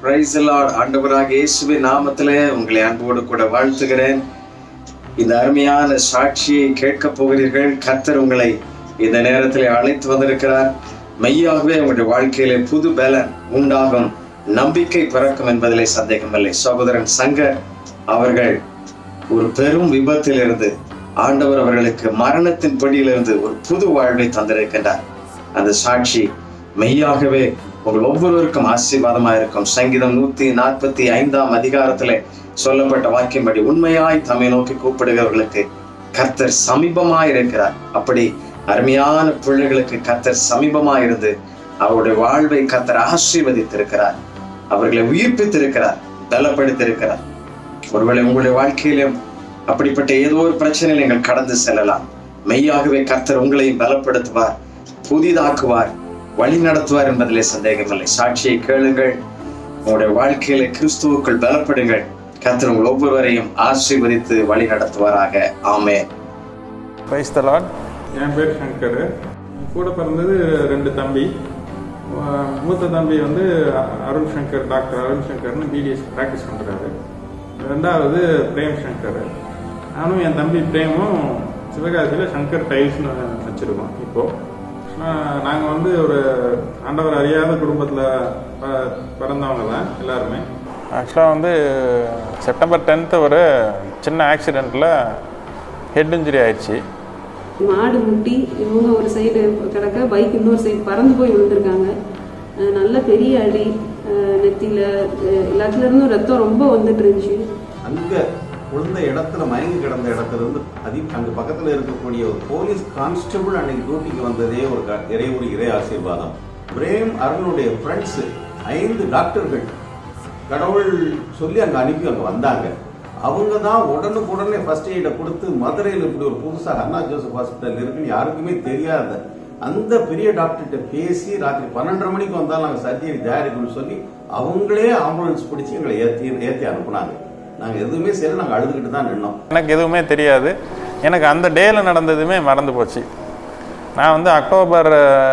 price Lord ஆண்டவராக இயேசுவின் நாமத்திலே உங்களை அன்போடு கூட வாழ்த்துகிறேன் இந்த அருமையான சாட்சியை கேட்க போகிறீர்கள் கர்த்தர் உங்களை இந்த நேரத்தில் அழைத்து வந்திருக்கிறார் மெய்யாகவே உங்களுடைய வாழ்க்கையிலே புது பலன் உண்டாகும் நம்பிக்கை பிறக்கும் என்பதிலே சந்தேகமில்லை சகோதரன் சங்கர் அவர்கள் ஒரு பெரும் விபத்திலிருந்து ஆண்டவர் அவர்களுக்கு மரணத்தின் படியிலிருந்து ஒரு புது வாழ்வை தந்திருக்கின்றார் அந்த சாட்சி மெய்யாகவே உங்கள் ஒவ்வொருவருக்கும் ஆசீர்வாதமா இருக்கும் சங்கீதம் நூத்தி நாற்பத்தி ஐந்தாம் அதிகாரத்திலே சொல்லப்பட்ட வாக்கியம்படி உண்மையாய் தம்மை நோக்கி கூப்பிடுகிறவர்களுக்கு கர்த்தர் சமீபமாய் இருக்கிறார் அப்படி அருமையான பிள்ளைகளுக்கு கர்த்தர் சமீபமாய் இருந்து அவருடைய வாழ்வை கர்த்தர் ஆசீர்வதித்திருக்கிறார் அவர்களை உயிர்ப்பித்திருக்கிறார் பலப்படுத்தியிருக்கிறார் ஒருவேளை உங்களுடைய வாழ்க்கையிலும் அப்படிப்பட்ட ஏதோ ஒரு பிரச்சனையில் நீங்கள் கடந்து செல்லலாம் மெய்யாகவே கர்த்தர் உங்களையும் பலப்படுத்துவார் புதிதாக்குவார் வழி நடத்துவார் என்பதிலே சந்தேகமில்லை சாட்சியை கேளுங்கள் உங்களுடைய வாழ்க்கையில கிறிஸ்துவுக்குள் பலப்படுங்கள் கர்த்தர் உங்கள் ஒவ்வொருவரையும் ஆசீர்வதித்து வழி நடத்துவாராக ஆமே பிரைஸ் த லார்ட் என் பேர் சங்கர் கூட பிறந்தது ரெண்டு தம்பி அஹ் மூத்த தம்பி வந்து அ- அருண் சங்கர் டாக்டர் அருண் சங்கர்னு பிடிஎஸ் ப்ராக்டிஸ் பண்ணுறாரு ரெண்டாவது பிரேம் சங்கர் நானும் என் தம்பி பிரேமும் சிவகாசியில் சங்கர் டைல்ஸ்னு வச்சுருக்கோம் இப்போது நாங்கள் வந்து ஒரு ஆண்டவர் அறியாத குடும்பத்தில் பிறந்தவங்க தான் எல்லாருமே ஆக்சுவலாக வந்து செப்டம்பர் டென்த்து ஒரு சின்ன ஆக்சிடெண்ட்டில் ஹெட் இன்ஜுரி ஆயிடுச்சு மாடு முட்டி இவங்க ஒரு சைடு கிடக்க பைக் இன்னொரு சைடு பறந்து போய் விழுந்திருக்காங்க அஹ் நல்ல பெரிய அடி அஹ் நெத்தியில அஹ் எல்லாத்துல இருந்தும் ரத்தம் ரொம்ப வந்துட்டு இருந்துச்சு அங்க விழுந்த இடத்துல மயங்கி கிடந்த இடத்துல இருந்து அதி அங்க பக்கத்துல இருக்கக்கூடிய ஒரு போலீஸ் கான்ஸ்டபிள் அன்னைக்கு டியூட்டிக்கு வந்ததே ஒரு க- இறைவனுடைய இறை ஆசீர்வாதம் பிரேம் அருணுடைய ஃப்ரெண்ட்ஸ் ஐந்து டாக்டர்கள் கடவுள் சொல்லி அங்க அனுப்பி அங்க வந்தாங்க அவங்க தான் உடனுக்குடனே ஃபர்ஸ்ட் எய்டை கொடுத்து மதுரையில் இப்படி ஒரு புதுசாக அண்ணா ஜோசப் ஹாஸ்பிட்டல் இருக்குன்னு யாருக்குமே தெரியாத அந்த பெரிய டாக்டர்கிட்ட பேசி ராத்திரி பன்னெண்டரை மணிக்கு வந்தாலும் நாங்கள் சர்ஜரி தயாரிக்கணும்னு சொல்லி அவங்களே ஆம்புலன்ஸ் பிடிச்சி எங்களை ஏற்றி ஏற்றி அனுப்புனாங்க நாங்கள் எதுவுமே சரி நாங்கள் அழுதுகிட்டு தான் நின்னோம் எனக்கு எதுவுமே தெரியாது எனக்கு அந்த டேயில் நடந்ததுமே மறந்து போச்சு நான் வந்து அக்டோபர்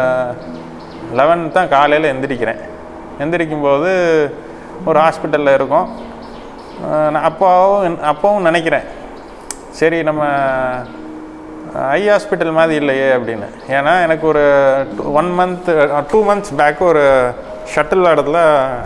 லெவன் தான் காலையில் எந்திரிக்கிறேன் எந்திரிக்கும் போது ஒரு ஹாஸ்பிட்டலில் இருக்கோம் அஹ் நான் அப்போவும் அப்போவும் நினைக்கிறேன் சரி நம்ம ஐ ஹாஸ்பிட்டல் மாதிரி இல்லையே அப்படின்னு ஏன்னா எனக்கு ஒரு one month two months back ஒரு ஷட்டில் இடத்துல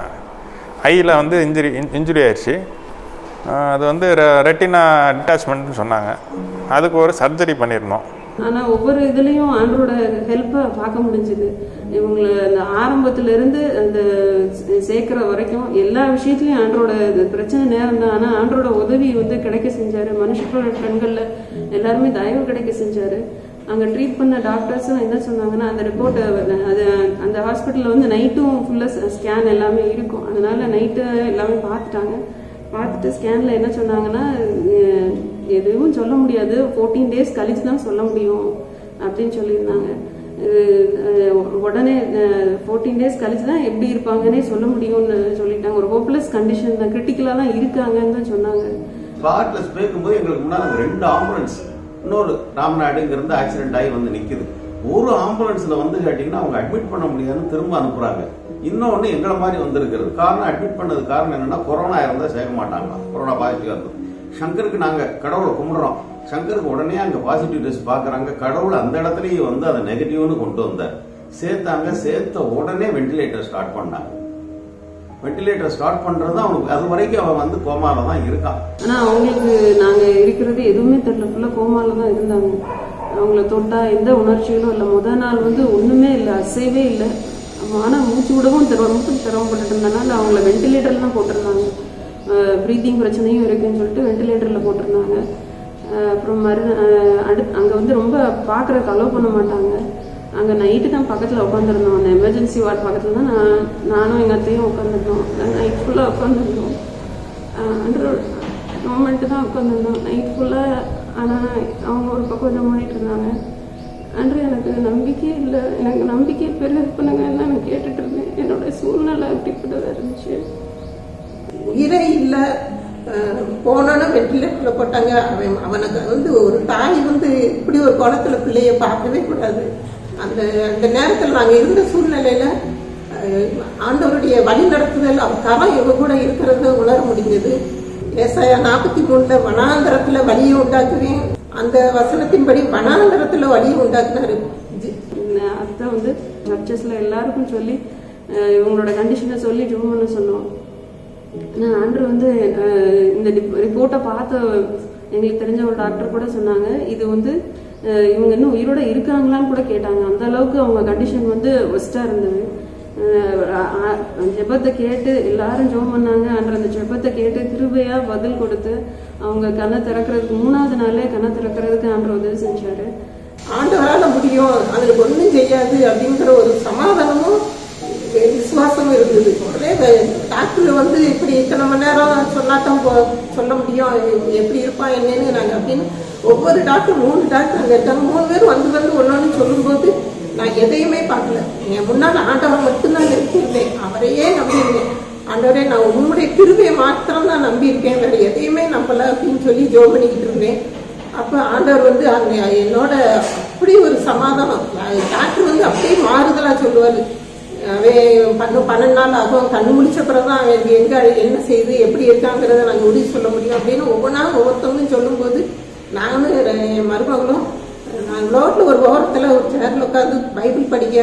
ஐயில் வந்து இன்ஜுரி இன்ஜுரி ஆயிடுச்சு அஹ் அது வந்து ரெட்டினா டிட்டாச்மெண்ட்னு சொன்னாங்க அதுக்கு ஒரு சர்ஜரி பண்ணியிருந்தோம் ஆனா ஒவ்வொரு இதுலயும் ஆண்டரோட ஹெல்ப்பை பார்க்க முடிஞ்சது இவங்களை அந்த ஆரம்பத்துல இருந்து அந்த சே- சேர்க்கிற வரைக்கும் எல்லா விஷயத்துலயும் ஆண்டரோட இது பிரச்சனை நேரம் தான் ஆனா ஆண்டரோட உதவி வந்து கிடைக்க செஞ்சாரு மனுஷங்களோட கண்கள்ல எல்லாருமே தயவு கிடைக்க செஞ்சாரு அங்க ட்ரீட் பண்ண டாக்டர்ஸும் என்ன சொன்னாங்கன்னா அந்த ரிப்போர்ட்டை அது அந்த ஹாஸ்பிட்டல்ல வந்து நைட்டும் ஃபுல்லா ஸ்கேன் எல்லாமே இருக்கும் அதனால நைட்டு எல்லாமே பார்த்துட்டாங்க பார்த்துட்டு ஸ்கேன்ல என்ன சொன்னாங்கன்னா அஹ், எதுவும் சொல்ல முடியாது ஃபோர்டீன் டேஸ் கழிச்சு தான் சொல்ல முடியும் அப்படின்னு சொல்லியிருந்தாங்க அஹ், அஹ், உடனே ஃபோர்டீன் டேஸ் கழிச்சு தான் எப்படி இருப்பாங்கன்னே சொல்ல முடியும்னு சொல்லிட்டாங்க ஒரு ஹோப்லெஸ் கண்டிஷன் தான் கிரிட்டிக்கலாக தான் இருக்காங்கன்னு தான் சொன்னாங்க ஸ்பாட்ல பேக்கும்போது எங்களுக்கு முன்னாடி அங்க ரெண்டு ஆம்புலன்ஸ் இன்னொரு ராமநாடு இங்க இருந்து ஆக்சிடென்ட் ஆகி வந்து நிக்குது ஒரு ஆம்புலன்ஸ்ல வந்து கேட்டீங்கன்னா அவங்க அட்மிட் பண்ண முடியாதுன்னு திரும்ப அனுப்புறாங்க இன்னொன்னு எங்களை மாதிரி வந்திருக்கிறது காரணம் அட்மிட் பண்ணது காரணம் என்னன்னா கொரோனா இருந்தா சேர்க்க மாட்டாங்க கொரோனா பாசிட்டிவ் இருந்தது சங்கருக்கு நாங்க கடவுளை கும்பிடுறோம் சங்கருக்கு உடனே அங்க பாசிட்டிவ் டெஸ்ட் பாக்குறாங்க கடவுள் அந்த இடத்துலயே வந்து அதை நெகட்டிவ்னு கொண்டு வந்தார் சேர்த்தாங்க சேர்த்த உடனே வென்டிலேட்டர் ஸ்டார்ட் பண்ணாங்க வென்டிலேட்டர் ஸ்டார்ட் பண்றது அவனுக்கு அது வரைக்கும் அவன் வந்து கோமால தான் இருக்கான் ஆனா அவங்களுக்கு நாங்க இருக்கிறது எதுவுமே தெரியல ஃபுல்லா கோமால தான் இருந்தாங்க அவங்கள தொட்டா எந்த உணர்ச்சிகளும் இல்லை முத நாள் வந்து ஒண்ணுமே இல்லை அசைவே இல்லை ஆனா மூச்சு விடவும் திற மூச்சு திறமப்பட்டு இருந்தனால அவங்கள வென்டிலேட்டர்ல தான் போட்டிருந்தாங்க ப்ரீத்திங் பிரச்சனையும் இருக்குன்னு சொல்லிட்டு வென்டிலேட்டர்ல போட்டிருந்தாங்க அஹ் அப்புறம் மறு அஹ் அடுத் அங்க வந்து ரொம்ப பாக்குறதுக்கு அலோவ் பண்ண மாட்டாங்க அங்க நைட்டு தான் பக்கத்துல உட்காந்துருந்தோம் அந்த எமர்ஜென்சி வார்டு பக்கத்துல தான் நான் நானும் எங்க அத்தையும் உட்காந்துருந்தோம் நைட் ஃபுல்லா உட்காந்துருந்தோம் மூமெண்ட்டு தான் உட்காந்துருந்தோம் நைட் ஃபுல்லாக ஆனால் அவங்க ஒரு பக்கம் இதை பண்ணிட்டு இருந்தாங்க அன்று எனக்கு நம்பிக்கை இல்லை எனக்கு நம்பிக்கை பெருக பண்ணுங்கன்னு தான் நான் கேட்டுட்டு இருந்தேன் என்னோட சூழ்நிலை அப்படிப்பட்டதாக இருந்துச்சு உயிரே இல்லை போனோன்னு வெண்டிலேட்டர்ல போட்டாங்க அவன் அவனுக்கு வந்து ஒரு தாய் வந்து இப்படி ஒரு குளத்துல பிள்ளைய பார்க்கவே கூடாது அந்த அந்த நேரத்தில் நாங்கள் இருந்த சூழ்நிலையில அஹ், அஹ், ஆண்டவருடைய வழி நடத்துதல் அவர் கரம் இவங்க கூட இருக்கிறத உணர முடிஞ்சது ஏசாயா நாற்பத்தி மூணுல வனாந்தரத்துல வழியை உண்டாக்குவேன் அந்த வசனத்தின்படி வனாந்தரத்துல வழியை உண்டாக்குனாரு ஜி- அத்தை வந்து சர்ச்சஸ்ல எல்லாருக்கும் சொல்லி அஹ், இவங்களோட கண்டிஷனை சொல்லி ஜூம் பண்ண சொன்னோம் நான் ஆண்டர் வந்து அஹ், இந்த ரிப்போர்ட்டை பார்த்த எங்களுக்கு தெரிஞ்ச ஒரு டாக்டர் கூட சொன்னாங்க இது வந்து அஹ், இவங்க இன்னும் உயிரோட இருக்காங்களான்னு கூட கேட்டாங்க அந்த அளவுக்கு அவங்க கண்டிஷன் வந்து ஒஸ்டா இருந்தது அஹ், அ- அ- ஜெபத்தை கேட்டு எல்லாரும் ஜெபம் பண்ணாங்க ஆண்டர் அந்த ஜெபத்தை கேட்டு கிருபையா பதில் கொடுத்து அவங்க கண்ணை திறக்கிறதுக்கு மூணாவது நாளே கண்ணை திறக்கிறதுக்கு ஆண்டர் உதவி செஞ்சாரு ஆண்டவரால முடியும் அதுக்கு ஒண்ணும் செய்யாது அப்படிங்கிற ஒரு சமாதானமும் விசுவாசமும் இருந்தது உடனே வே- டாக்டர் வந்து இப்படி இத்தனை மணி நேரம் சொன்னாதான் போ- சொல்ல முடியும் எப்படி இருப்பான் என்னன்னு நாங்க அப்படின்னு ஒவ்வொரு டாக்டர் மூணு டாக்டர் அங்க இருக்காங்க மூணு பேர் வந்து வந்து ஒன்னொன்னு சொல்லும்போது நான் எதையுமே பார்க்கல என் முன்னால் ஆண்டவரை மட்டும்தான் நிறுத்தியிருந்தேன் அவரையே நம்பியிருந்தேன் ஆண்டவரே நான் உங்களுடைய கிருபையை மாத்திரம் தான் நம்பியிருக்கேன் வேற எதையுமே நம்பல அப்படின்னு சொல்லி ஜோ பண்ணிக்கிட்டு இருந்தேன் அப்ப ஆண்டவர் வந்து அங்க என்னோட அப்படி ஒரு சமாதானம் டாக்டர் வந்து அப்படியே மாறுதலா சொல்லுவாரு அவன் பண்ணு பன்னெண்டு நாள் ஆகும் கண்ணு முடிச்ச பிறகுதான் அவன் எங்க என்ன செய்து எப்படி இருக்காங்கிறத நாங்க உறுதி சொல்ல முடியும் அப்படின்னு ஒவ்வொன்றா ஒவ்வொருத்தவங்களும் சொல்லும்போது நானும் என் மருமகளும் நான் ரோட்ல ஒரு ஓரத்துல ஒரு சேர்ல உட்காந்து பைபிள் படிக்க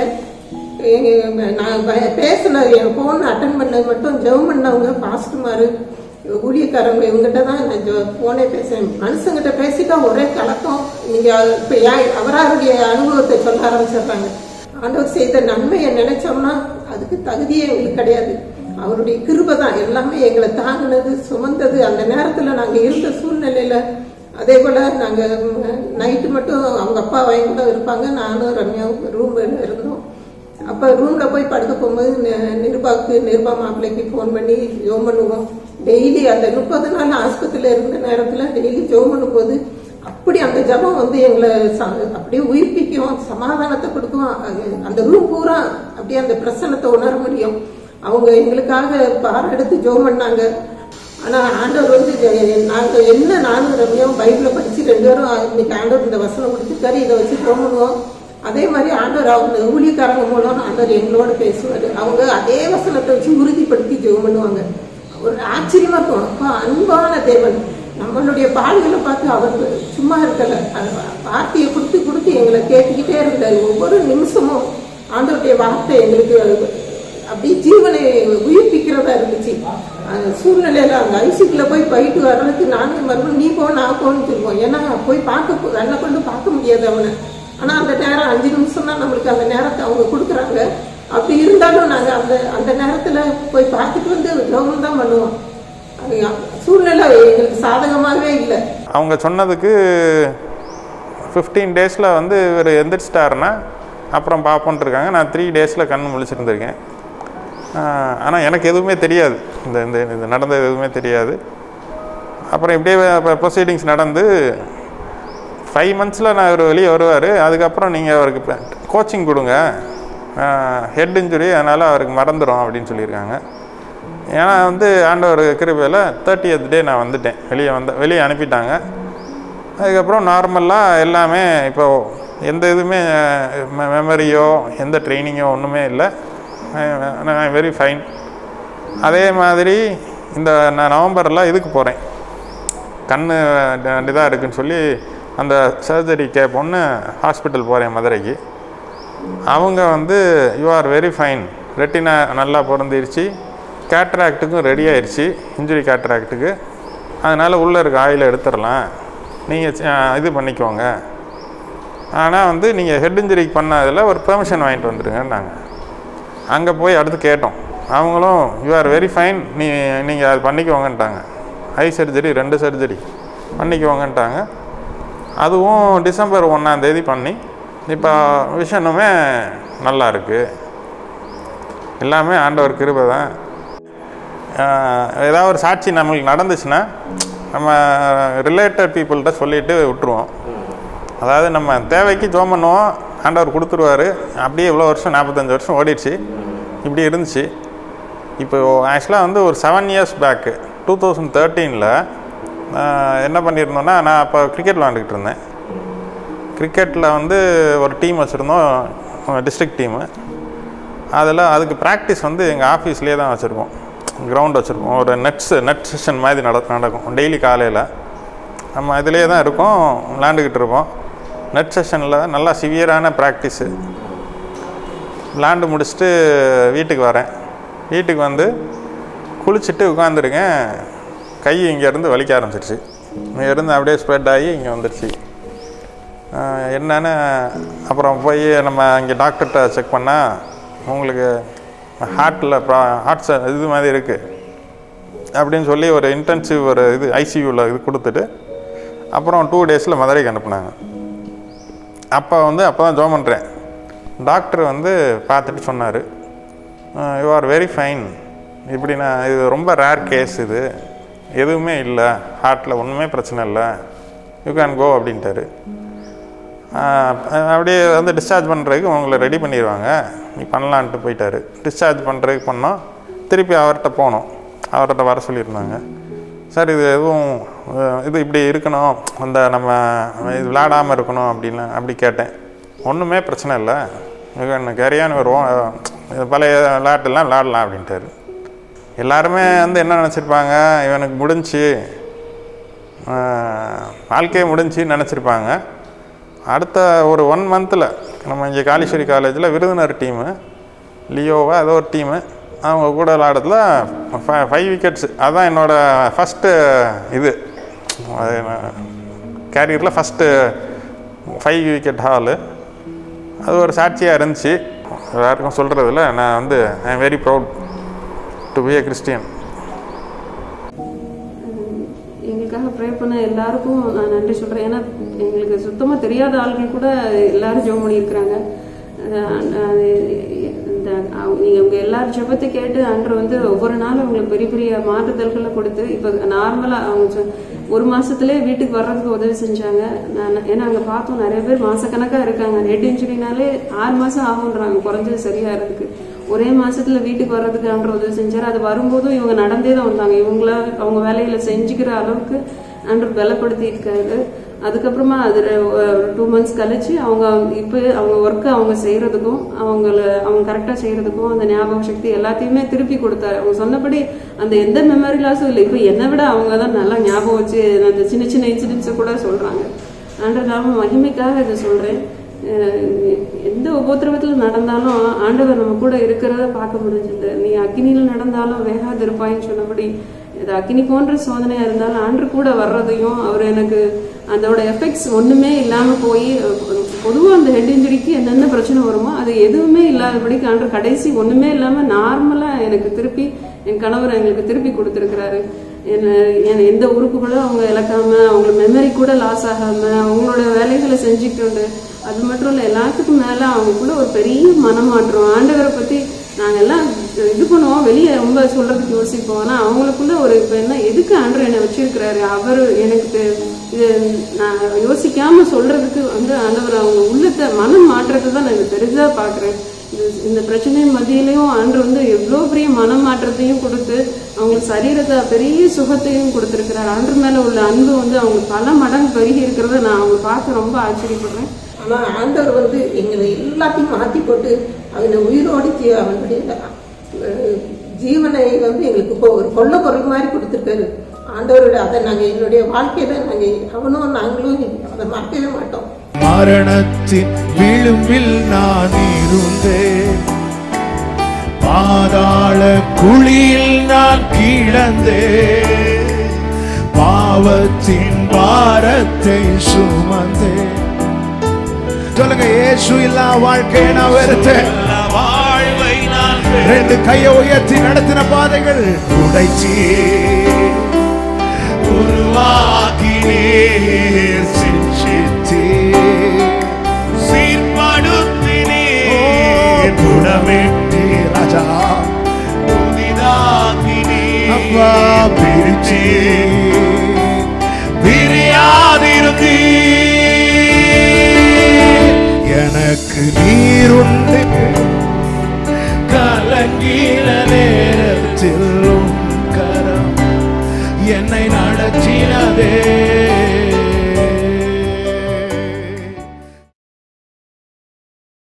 எங்க- நான் ப- பேசின என் போன் அட்டன் பண்ணது மட்டும் ஜெபம் பண்ணவங்க பாஸ்டர்மாரு ஊழியக்காரங்க இவங்ககிட்ட தான் நான் போனே பேசுறேன் மனுஷங்கிட்ட பேசிட்டா ஒரே கலக்கம் நீங்க இப்ப யா- அவராருடைய அனுபவத்தை சொல்ல ஆரம்பிச்சிடுறாங்க ஆண்டவர் செய்த நன்மையை நினைச்சோம்னா அதுக்கு தகுதியே எங்களுக்கு கிடையாது அவருடைய கிருபை தான் எல்லாமே எங்களை தாங்கினது சுமந்தது அந்த நேரத்துல நாங்க இருந்த சூழ்நிலையில அதே போல நாங்க நைட்டு மட்டும் அவங்க அப்பா வாங்கி கூட இருப்பாங்க நானும் ரம்யாவும் ரூம் இருந்தோம் அப்ப ரூம்ல போய் படுக்க போகும்போது நி- நிருபாவுக்கு நிருபா மாப்பிள்ளைக்கு ஃபோன் பண்ணி ஜோம் பண்ணுவோம் டெய்லி அந்த முப்பது நாள் ஆஸ்பத்திரியில இருந்த நேரத்துல டெய்லி ஜோம் பண்ணும்போது அப்படி அந்த ஜபம் வந்து எங்களை ச- அப்படியே உயிர்ப்பிக்கும் சமாதானத்தை கொடுக்கும் அது- அந்த ரூம் பூரா அப்படியே அந்த பிரசன்னத்தை உணர முடியும் அவங்க எங்களுக்காக பாரம் எடுத்து ஜோம் பண்ணாங்க ஆனா ஆண்டவர் வந்து ஜெ- நாங்க என்ன நானும் ரம்யாவும் பைபிள படிச்சு ரெண்டு பேரும் இன்னைக்கு ஆண்டவர் இந்த வசனம் கொடுத்துருக்காரு இதை வச்சு ஜோம் பண்ணுவோம் அதே மாதிரி ஆண்டவர் அவங்க ஊழியக்காரங்க மூலம் ஆண்டவர் எங்களோட பேசுவாரு அவங்க அதே வசனத்தை வச்சு உறுதிப்படுத்தி ஜெபம் பண்ணுவாங்க ஒரு ஆச்சரியமா இருக்கும் அப்பா அன்பான தேவன் நம்மளுடைய பாடுகளை பார்த்து அவர் சும்மா இருக்கல அந்த வார்த்தையை கொடுத்து கொடுத்து எங்களை கேட்டுக்கிட்டே இருந்தாரு ஒவ்வொரு நிமிஷமும் ஆண்டவருடைய வார்த்தை எங்களுக்கு அப்படியே ஜீவனை உயிர்ப்பிக்கிறதா இருந்துச்சு அந்த சூழ்நிலையில அந்த ஐசிக்குள்ள போய் போயிட்டு வர்றதுக்கு நானும் மறுபடியும் நீ போ நான் போன்னு சொல்லுவோம் ஏன்னா போய் பார்க்க போ- கண்ணை கொண்டு பார்க்க முடியாது அவனை ஆனா அந்த நேரம் அஞ்சு நிமிஷம் தான் நம்மளுக்கு அந்த நேரத்தை அவங்க கொடுக்குறாங்க அப்படி இருந்தாலும் நாங்க அந்த அந்த நேரத்துல போய் பார்த்துட்டு வந்து ஜோகம் தான் பண்ணுவோம் அது சூழ்நிலை எங்களுக்கு சாதகமாகவே இல்லை அவங்க சொன்னதுக்கு ஃபிஃப்டீன் டேஸில் வந்து இவர் எந்திரிச்சிட்டாருன்னா அப்புறம் பார்ப்போன்ட்டு இருக்காங்க நான் த்ரீ டேஸில் கண் முழிச்சிருந்திருக்கேன் ஆனால் எனக்கு எதுவுமே தெரியாது இந்த இந்த இது நடந்தது எதுவுமே தெரியாது அப்புறம் இப்படியே ப்ரொசீடிங்ஸ் நடந்து ஃபைவ் மந்த்ஸில் நான் இவர் வெளியே வருவார் அதுக்கப்புறம் நீங்கள் அவருக்கு கோச்சிங் கொடுங்க ஹெட் இன்ஜுரி அதனால் அவருக்கு மறந்துடும் அப்படின்னு சொல்லியிருக்காங்க ஏன்னா வந்து ஆண்டவர் கிருபையில் தேர்ட்டியத் டே நான் வந்துட்டேன் வெளியே வந்த வெளியே அனுப்பிட்டாங்க அதுக்கப்புறம் நார்மலாக எல்லாமே இப்போ எந்த இதுவுமே மெமரியோ எந்த ட்ரைனிங்கோ ஒன்றுமே இல்லை நான் வெரி ஃபைன் அதே மாதிரி இந்த நான் நவம்பரில் இதுக்கு போகிறேன் கண் இதாக இருக்குன்னு சொல்லி அந்த சர்ஜரி கேட்போன்னு ஹாஸ்பிட்டல் போகிறேன் மதுரைக்கு அவங்க வந்து you are very fine retina நல்லா பொருந்திருச்சு கேட்ராக்ட்டுக்கும் ரெடி ஆயிடுச்சு இன்ஜுரி கேட்ராக்ட்டுக்கு அதனால் உள்ளே இருக்க ஆயிலை எடுத்துடலாம் நீங்கள் இது பண்ணிக்கோங்க ஆனால் வந்து நீங்கள் ஹெட் இன்ஜுரிக்கு பண்ணதில் ஒரு பெர்மிஷன் வாங்கிட்டு வந்துடுங்கன்னாங்க அங்கே போய் அடுத்து கேட்டோம் அவங்களும் யூ ஆர் வெரி ஃபைன் நீ நீங்கள் அது பண்ணிக்கோங்கன்ட்டாங்க ஐ சர்ஜரி ரெண்டு சர்ஜரி பண்ணிக்கோங்கன்ட்டாங்க அதுவும் டிசம்பர் ஒன்றாந்தேதி பண்ணி இப்போ விஷனுமே நல்லா இருக்கு எல்லாமே ஆண்டவர் கிருபை தான் ஆஹ் ஏதாவது ஒரு சாட்சி நம்மளுக்கு நடந்துச்சுன்னா நம்ம ரிலேட்டட் பீப்புள்கிட்ட சொல்லிட்டு விட்டுருவோம் அதாவது நம்ம தேவைக்கு ஜோம் பண்ணுவோம் ஆண்டவர் கொடுத்துருவாரு அப்படியே இவ்வளோ வருஷம் நாற்பத்தஞ்சு வருஷம் ஓடிடுச்சு இப்படி இருந்துச்சு இப்போ ஆக்சுவலாக வந்து ஒரு seven years back two thousand தேர்ட்டீனில் என்ன பண்ணியிருந்தோன்னா நான் அப்போ கிரிக்கெட் விளாண்டுக்கிட்டு இருந்தேன் கிரிக்கெட்டில் வந்து ஒரு டீம் வச்சுருந்தோம் டிஸ்ட்ரிக்ட் டீமு அதில் அதுக்கு ப்ராக்டிஸ் வந்து எங்கள் ஆஃபீஸ்லேயே தான் வச்சுருக்கோம் கிரவுண்ட் வச்சுருக்கோம் ஒரு நெட்ஸ் நெட் செஷன் மாதிரி நட நடக்கும் டெய்லி காலையில் நம்ம இதிலே தான் இருக்கோம் விளாண்டுக்கிட்டு இருப்போம் நெட் செஷனில் நல்லா சிவியரான ப்ராக்டிஸு விளாண்டு முடிச்சுட்டு வீட்டுக்கு வரேன் வீட்டுக்கு வந்து குளிச்சுட்டு உட்காந்துருக்கேன் கை இங்கேருந்து வலிக்க ஆரம்பிச்சிருச்சு இங்கேருந்து அப்படியே ஸ்ப்ரெட் ஆகி இங்கே வந்துருச்சு ஆஹ் என்னன்னு அப்புறம் போய் நம்ம இங்கே டாக்டர்கிட்ட செக் பண்ணால் உங்களுக்கு ஹார்ட்டில் ப்ரா ஹார்ட் இது மாதிரி இருக்குது அப்படின்னு சொல்லி ஒரு இன்டென்சிவ் ஒரு இது ஐசியூவில் இது கொடுத்துட்டு அப்புறம் டூ டேஸில் மதுரைக்கு அனுப்புனாங்க அப்போ வந்து அப்போ தான் ஜோம் பண்ணுறேன் டாக்டர் வந்து பார்த்துட்டு சொன்னார் யூ ஆர் வெரி ஃபைன் இப்படி நான் இது ரொம்ப ரேர் கேஸ் இது எதுவுமே இல்லை ஹார்ட்டில் ஒன்றுமே பிரச்சனை இல்லை யூ கேன் கோ அப்படின்ட்டாரு ஆஹ் அப்படியே வந்து டிஸ்சார்ஜ் பண்ணுறதுக்கு உங்களை ரெடி பண்ணிடுவாங்க நீ பண்ணலான்ட்டு போயிட்டாரு டிஸ்சார்ஜ் பண்ணுறதுக்கு பண்ணோம் திருப்பி அவர்கிட்ட போனோம் அவர்கிட்ட வர சொல்லியிருந்தாங்க சார் இது எதுவும் அஹ் இது இப்படி இருக்கணும் அந்த நம்ம இது விளையாடாமல் இருக்கணும் அப்படின்னு அப்படி கேட்டேன் ஒன்றுமே பிரச்சனை இல்லை மிக கரியான்னு வருவோம் அஹ் பழைய விளையாட்டுலாம் விளையாடலாம் அப்படின்ட்டாரு எல்லாருமே வந்து என்ன நினச்சிருப்பாங்க இவனுக்கு முடிஞ்சு ஆஹ் வாழ்க்கையே முடிஞ்சுன்னு நினச்சிருப்பாங்க அடுத்த ஒரு ஒன் மந்தில் நம்ம இங்கே காளீஸ்வரி காலேஜில் விருதுநர் டீமு லியோவா ஏதோ ஒரு டீமு அவங்க கூட விளாடத்துல ஃபைவ் விக்கெட்ஸ் அதுதான் என்னோடய ஃபஸ்ட்டு இது கேரியரில் ஃபஸ்ட்டு ஃபைவ் விக்கெட் ஹாலு அது ஒரு சாட்சியாக இருந்துச்சு எல்லாருக்கும் சொல்கிறதுல நான் வந்து I am very proud to be a Christian எங்களுக்காக ப்ரே பண்ண எல்லாருக்கும் நான் நன்றி சொல்கிறேன் ஏன்னா எங்களுக்கு சுத்தமாக தெரியாத ஆள்கள் கூட எல்லாரும் ஜெபம் பண்ணியிருக்கிறாங்க அஹ் அது இந்த அவங்க- நீங்க உங்க எல்லாரும் ஜெபத்தை கேட்டு அன்று வந்து ஒவ்வொரு நாளும் அவங்களுக்கு பெரிய பெரிய மாற்றுதல்களை கொடுத்து இப்போ நார்மலாக அவங்க சொ- ஒரு மாசத்துலயே வீட்டுக்கு வர்றதுக்கு உதவி செஞ்சாங்க நான் ஏன்னா அங்கே பார்த்தோம் நிறைய பேர் மாசக்கணக்காக இருக்காங்க ஹெட் இன்ஜுரினாலே ஆறு மாசம் ஆகுன்றாங்க குறைஞ்சது சரியாகிறதுக்கு ஒரே மாசத்துல வீட்டுக்கு வர்றதுக்கு ஆண்டு உதவி செஞ்சாரு அது வரும்போதும் இவங்க நடந்தே தான் வந்தாங்க இவங்கள அவங்க வேலையில செஞ்சுக்கிற அளவுக்கு ஆண்டு பலப்படுத்தி இருக்காரு அதுக்கப்புறமா அது டூ மந்த்ஸ் கழிச்சு அவங்க இப்போ அவங்க ஒர்க்கை அவங்க செய்யறதுக்கும் அவங்கள அவங்க கரெக்டாக செய்யறதுக்கும் அந்த ஞாபக சக்தி எல்லாத்தையுமே திருப்பி கொடுத்தாரு அவங்க சொன்னபடி அந்த எந்த மெமரி லாஸும் இல்லை இப்போ என்னை விட அவங்க தான் நல்லா ஞாபகம் வச்சு அந்த சின்ன சின்ன இன்சிடென்ட்ஸை கூட சொல்றாங்க ஆண்டர் நாம மகிமைக்காக இதை சொல்றேன் அஹ் எந்த உபத்திரவத்தில் நடந்தாலும் ஆண்டவர் நம்ம கூட இருக்கிறத பார்க்க முடிஞ்சது நீ அக்னியில் நடந்தாலும் வேகாது இருப்பாயின்னு சொன்னபடி இது அக்னி போன்ற சோதனையா இருந்தாலும் ஆண்டு கூட வர்றதையும் அவர் எனக்கு அதோட எஃபெக்ட்ஸ் ஒண்ணுமே இல்லாம போய் பொதுவாக அந்த ஹெட் இன்ஜுரிக்கு என்னென்ன பிரச்சனை வருமோ அது எதுவுமே இல்லாதபடிக்கு ஆண்டு கடைசி ஒண்ணுமே இல்லாம நார்மலா எனக்கு திருப்பி என் கணவர் எங்களுக்கு திருப்பி கொடுத்துருக்கிறாரு என்ன என் எந்த உறுப்புகளும் அவங்க இழக்காம அவங்க மெமரி கூட லாஸ் ஆகாம அவங்களோட வேலைகளை செஞ்சுக்கிட்டு உண்டு அது மட்டும் இல்லை எல்லாத்துக்கும் மேல அவங்க கூட ஒரு பெரிய மனமாற்றம் ஆண்டவரை பத்தி நாங்க எல்லாம் இது பண்ணுவோம் வெளியே ரொம்ப சொல்றதுக்கு யோசிப்போம் ஆனா அவங்களுக்குள்ள ஒரு இப்ப என்ன எதுக்கு ஆண்டவர் என்னை வச்சிருக்கிறாரு அவர் எனக்கு தெ- இது நான் யோசிக்காம சொல்றதுக்கு வந்து ஆண்டவர் அவங்க உள்ளத்தை மனம் மாற்றத்தை தான் நான் பெரிதா பாக்குறேன் இது இந்த பிரச்சனை மத்தியிலையும் ஆண்டு வந்து எவ்வளோ பெரிய மனம் மாற்றத்தையும் கொடுத்து அவங்களுக்கு சரீரத்தை பெரிய சுகத்தையும் கொடுத்துருக்கிறார் ஆண்டு மேல உள்ள அன்பு வந்து அவங்க பல மடங்கு பெருகி இருக்கிறத நான் அவங்க பார்த்து ரொம்ப ஆச்சரியப்படுறேன் ஆனா ஆண்டவர் வந்து எங்களை எல்லாத்தையும் மாத்தி போட்டு அவனை உயிரோடு ஜீ- அவனுடைய அஹ், ஜீவனை வந்து எங்களுக்கு கொ- ஒரு கொள்ள பொருள் மாதிரி கொடுத்துருக்காரு ஆண்டவரோட அதை நாங்க என்னுடைய வாழ்க்கையில நாங்க அவனும் நாங்களும் அதை மறக்கவே மாட்டோம் மரணத்தின் விளிம்பில் நான் இருந்தேன் பாதாள குழியில் நான் கிடந்தேன் பாவத்தின் பாரத்தை சுமந்தேன் சொல்லுங்க இயேசு இல்லா வாழ்க்கையை நான் வெறுத்தேன் வாழ்வை நான் ரெண்டு கையை உயர்த்தி நடத்தின பாதைகள் உடைச்சி உருவாக்கினீர் சிஞ்சித்தீர் சீர்படுத்தினீர் குணமிட்டீர் ராஜா புதிதாக்கினீர் அப்பா பிரிச்சி பிரியாதிருந்தீர் எனக்கு நீருண்டு கலங்கின நேரத்தில் உன் கரம் என்னை நடத்தினதே